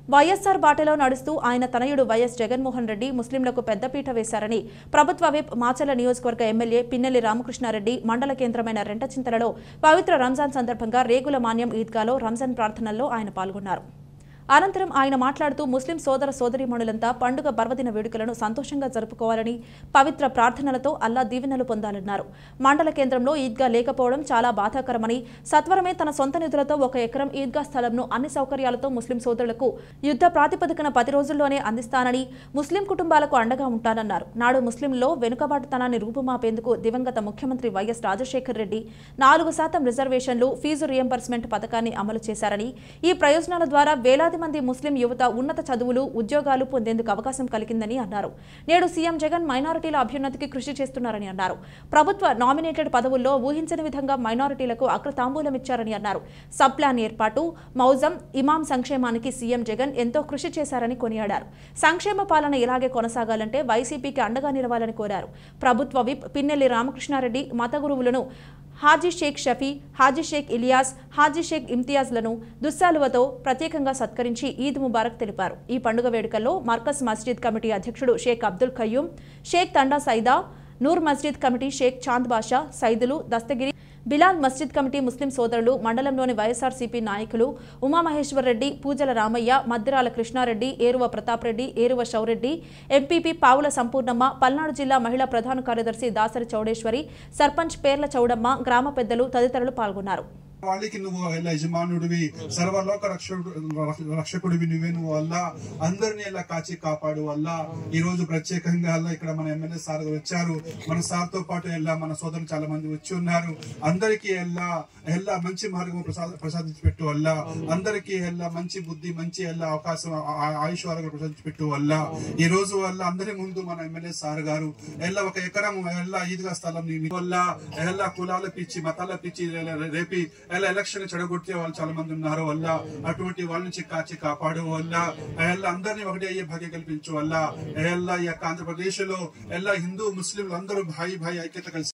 వైఎస్ఆర్ బాటలో నడుస్తూ ఆయన తనయుడు వైఎస్ జగన్మోహన్ రెడ్డి ముస్లింలకు పెద్దపీట వేశారని ప్రభుత్వ విప్ మాచల నియోజకవర్గ ఎమ్మెల్యే పిన్నెల్లి రామకృష్ణారెడ్డి మండల కేంద్రమైన రెంటచింతలలో పవిత్ర రంజాన్ సందర్భంగా రేగుల మాన్యం ఈద్గాలో రంజాన్ ప్రార్థనల్లో ఆయన పాల్గొన్నారు అనంతరం ఆయన మాట్లాడుతూ ముస్లిం సోదర సోదరీమణులంతా పండుగ పర్వదిన వేడుకలను సంతోషంగా జరుపుకోవాలని పవిత్ర ప్రార్థనలతో అల్లా దీవెనలు పొందాలన్నారు మండల కేంద్రంలో ఈద్గా లేకపోవడం చాలా బాధాకరమని సత్వరమే తన సొంత నిధులతో ఒక ఎకరం ఈద్గా స్థలంను అన్ని సౌకర్యాలతో ముస్లిం సోదరులకు యుద్ధ ప్రాతిపదికన పది రోజుల్లోనే అందిస్తానని ముస్లిం కుటుంబాలకు అండగా ఉంటానన్నారు నాడు ముస్లింలో వెనుకబాటుతనాన్ని రూపుమాపేందుకు దివంగత ముఖ్యమంత్రి వైఎస్ రాజశేఖర్ రెడ్డి నాలుగు శాతం రిజర్వేషన్లు ఫీజు రియంబర్స్మెంట్ పథకాన్ని అమలు చేశారని ఈ ప్రయోజనాల ద్వారా వేలాది మంది ముస్లిం యువత ఉన్నత చదువులు ఉద్యోగాలు పొందేందుకు అవకాశం కలిగిందని అన్నారు నేడు సీఎం జగన్ మైనారిటీల అభ్యున్నతికి కృషి చేస్తున్నారని అన్నారు ప్రభుత్వ నామినేటెడ్ పదవుల్లో ఊహించని విధంగా మైనారిటీలకు అగ్రతాంబూలం ఇచ్చారని అన్నారు సబ్ ప్లాన్ ఏర్పాటు మౌజం ఇమాం సంక్షేమానికి సీఎం జగన్ ఎంతో కృషి చేశారని కొనియాడారు సంక్షేమ పాలన ఇలాగే కొనసాగాలంటే వైసీపీకి అండగా నిలవాలని కోరారు ప్రభుత్వ విప్ పిన్నెల్లి రామకృష్ణారెడ్డి మత గురువులను హాజీ షేక్ షఫీ హాజీ షేక్ ఇలియాస్ హాజీ షేక్ ఇమ్తియాజ్లను దుస్సాలువతో ప్రత్యేకంగా సత్కరించి ఈద్ ముబారక్ తెలిపారు ఈ పండుగ వేడుకల్లో మర్కజ్ మస్జిద్ కమిటీ అధ్యక్షుడు Sheikh Abdul Khayyum Sheikh Thanda Saida Noor Masjid committee Sheikh Chand Basha Saidulu Dastagiri Bilal Masjid committee Muslim సోదరులు మండలంలోని వైఎస్ఆర్సీపీ నాయకులు ఉమామహేశ్వర్ రెడ్డి పూజల రామయ్య మద్దిరాల కృష్ణారెడ్డి ఏరువ ప్రతాప్ రెడ్డి ఏరువ షౌరెడ్డి ఎంపీపీ పావుల సంపూర్ణమ్మ పల్నాడు జిల్లా మహిళా ప్రధాన కార్యదర్శి దాసరి చౌడేశ్వరి సర్పంచ్ పేర్ల చౌడమ్మ గ్రామ పెద్దలు తదితరులు పాల్గొన్నారు వాళ్ళకి నువ్వు ఇలా యజమానుడివి సర్వలోక రక్షకుడు రక్షకుడివి నువ్వే నువ్వు వల్ల అందరినీ ఇలా కాచి కాపాడు వల్ల ఈ రోజు ప్రత్యేకంగా అలా ఇక్కడ మన ఎమ్మెల్యే సార్ వచ్చారు మన సార్ తో పాటు ఎలా మన సోదరులు చాలా మంది వచ్చి ఉన్నారు అందరికీ ఎలా ఎలా మంచి మార్గం ప్రసాద ప్రసాదించి పెట్టు వల్ల అందరికీ ఎలా మంచి బుద్ధి మంచి ఎలా అవకాశం ఆ- ఆ- ఆయుష్ ఆరోగ్యం ప్రసాదించి పెట్టు వల్ల ఈ రోజు వల్ల అందరి ముందు మన ఎమ్మెల్యే సార్ గారు ఎలా ఒక ఎకరం ఎలా ఈద్గా స్థలం నీ వల్ల ఎలా కులాల పిచ్చి మతాల పిచ్చి ఎలా రేపి ఎలా ఎలక్షన్ చెడగొట్టే వాళ్ళు చాలా మంది ఉన్నారు వల్ల అటువంటి వాళ్ళ నుంచి కాచి కాపాడు వల్ల ఎలా అందరినీ ఒకటి అయ్యే భాగ్యం కల్పించు వల్ల ఎలా ఈ యొక్క ఆంధ్రప్రదేశ్ లో ఎలా హిందూ ముస్లింలు అందరూ భాయి భాయి ఐక్యత కలిసి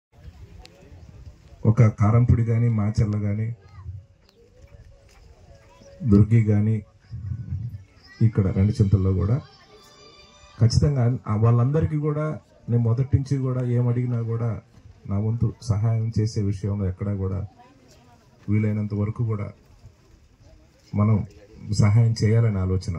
ఒక కారంపొడి కానీ మాచర్ల కానీ దుర్గి కానీ ఇక్కడ రెండు చింతల్లో కూడా ఖచ్చితంగా ఆ వాళ్ళందరికీ కూడా నేను మొదటి నుంచి కూడా ఏం అడిగినా కూడా నా వంతు సహాయం చేసే విషయంలో ఎక్కడా కూడా వీలైనంత వరకు కూడా మనం సహాయం చేయాలనే ఆలోచన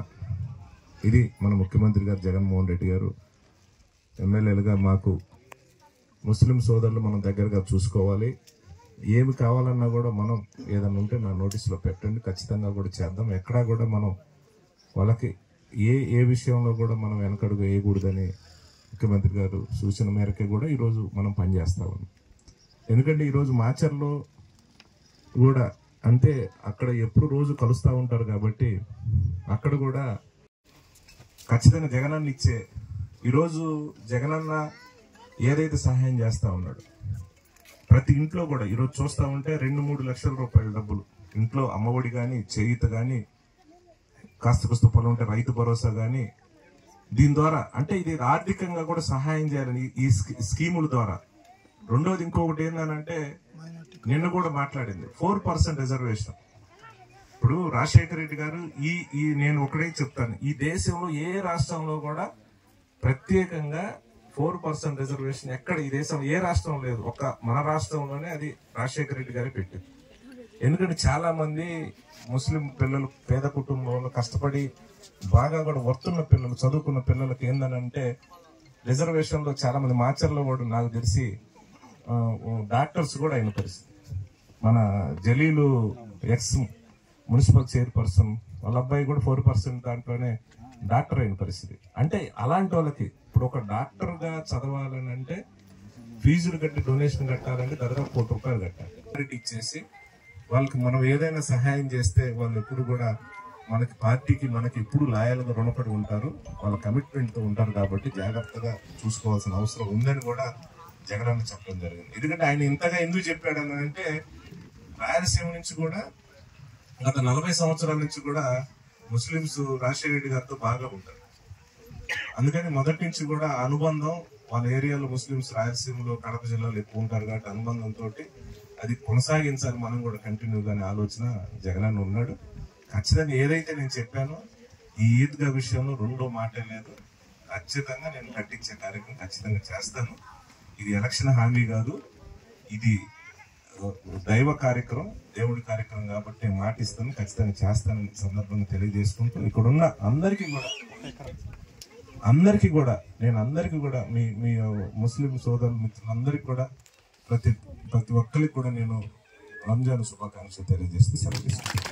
ఇది మన ముఖ్యమంత్రి గారు జగన్మోహన్ రెడ్డి గారు ఎమ్మెల్యేలుగా మాకు ముస్లిం సోదరులు మనం దగ్గరగా చూసుకోవాలి ఏమి కావాలన్నా కూడా మనం ఏదన్నా ఉంటే నా నోటీసులో పెట్టండి ఖచ్చితంగా కూడా చేద్దాం ఎక్కడా కూడా మనం వాళ్ళకి ఏ ఏ విషయంలో కూడా మనం వెనకడుగు వేయకూడదని ముఖ్యమంత్రి గారు సూచన మేరకే కూడా ఈరోజు మనం పనిచేస్తా ఉన్నాం ఎందుకంటే ఈరోజు మాచర్లో కూడా అంటే అక్కడ ఎప్పుడు రోజు కలుస్తూ ఉంటారు కాబట్టి అక్కడ కూడా ఖచ్చితంగా జగనన్న ఇచ్చే ఈరోజు జగనన్న ఏదైతే సహాయం చేస్తా ఉన్నాడు ప్రతి ఇంట్లో కూడా ఈరోజు చూస్తా ఉంటే రెండు మూడు లక్షల రూపాయల డబ్బులు ఇంట్లో అమ్మఒడి కానీ చేయిత కానీ కాస్త కుస్త పొలం ఉంటే రైతు భరోసా కానీ దీని ద్వారా అంటే ఇది ఆర్థికంగా కూడా సహాయం చేయాలని ఈ స్కీ- స్కీముల ద్వారా రెండోది ఇంకొకటి ఏంటంటే నిన్న కూడా మాట్లాడింది ఫోర్ పర్సెంట్ రిజర్వేషన్ ఇప్పుడు రాజశేఖర రెడ్డి గారు ఈ ఈ నేను ఒకటే చెప్తాను ఈ దేశంలో ఏ రాష్ట్రంలో కూడా ప్రత్యేకంగా ఫోర్ పర్సెంట్ రిజర్వేషన్ ఎక్కడ ఈ దేశం ఏ రాష్ట్రం లేదు ఒక మన రాష్ట్రంలోనే అది రాజశేఖర రెడ్డి గారే పెట్టింది ఎందుకంటే చాలా మంది ముస్లిం పిల్లలు పేద కుటుంబంలో కష్టపడి బాగా కూడా వర్తున్న పిల్లలు చదువుకున్న పిల్లలకి ఏందనంటే రిజర్వేషన్ లో చాలా మంది మాచర్లో కూడా నాకు తెలిసి ఆ, డాక్టర్స్ కూడా అయిన పరిస్థితి మన జలీలు ఎక్స్ మున్సిపల్ చైర్పర్సన్ వాళ్ళ అబ్బాయి కూడా ఫోర్ పర్సెంట్ దాంట్లోనే డాక్టర్ అయిన పరిస్థితి అంటే అలాంటి వాళ్ళకి ఇప్పుడు ఒక డాక్టర్ గా చదవాలని అంటే ఫీజులు కట్టి డొనేషన్ కట్టాలంటే దాదాపు కోటి రూపాయలు కట్టాలి Priority ఇచ్చేసి వాళ్ళకి మనం ఏదైనా సహాయం చేస్తే వాళ్ళు ఎప్పుడు కూడా మనకి పార్టీకి మనకి ఎప్పుడు లాయల్గా రుణపడి ఉంటారు వాళ్ళ కమిట్మెంట్ తో ఉంటారు కాబట్టి జాగ్రత్తగా చూసుకోవాల్సిన అవసరం ఉందని కూడా జగనన్న చెప్పడం జరిగింది ఎందుకంటే ఆయన ఇంతగా ఎందుకు చెప్పాడు అని అంటే రాయలసీమ నుంచి కూడా గత నలభై సంవత్సరాల నుంచి కూడా ముస్లింస్ రాజశేఖర రెడ్డి గారితో బాగా ఉంటారు అందుకని మొదటి నుంచి కూడా ఆ అనుబంధం వాళ్ళ ఏరియాలో ముస్లింస్ రాయలసీమలో కడప జిల్లాలో ఎక్కువ ఉంటారు కాబట్టి అనుబంధంతో అది కొనసాగించాలి మనం కూడా కంటిన్యూగా అనే ఆలోచన జగనన్న ఉన్నాడు ఖచ్చితంగా ఏదైతే నేను చెప్పానో ఈ ఈద్గా విషయంలో రెండో మాటే లేదు ఖచ్చితంగా నేను కట్టించే కార్యక్రమం ఖచ్చితంగా చేస్తాను ఇది ఎలక్షన్ హామీ కాదు ఇది ఆ, దైవ కార్యక్రమం దేవుడి కార్యక్రమం కాబట్టి నేను మాట ఇస్తాను ఖచ్చితంగా చేస్తానని ఈ సందర్భంగా తెలియజేసుకుంటూ ఇక్కడ ఉన్న అందరికీ కూడా అందరికీ కూడా నేను అందరికీ కూడా మీ మీ ముస్లిం సోదరు మిత్రులందరికీ కూడా ప్రతి ప్రతి ఒక్కరికి కూడా నేను రంజాన్ శుభాకాంక్షలు తెలియజేస్తూ సెలవు తీసుకుంటాను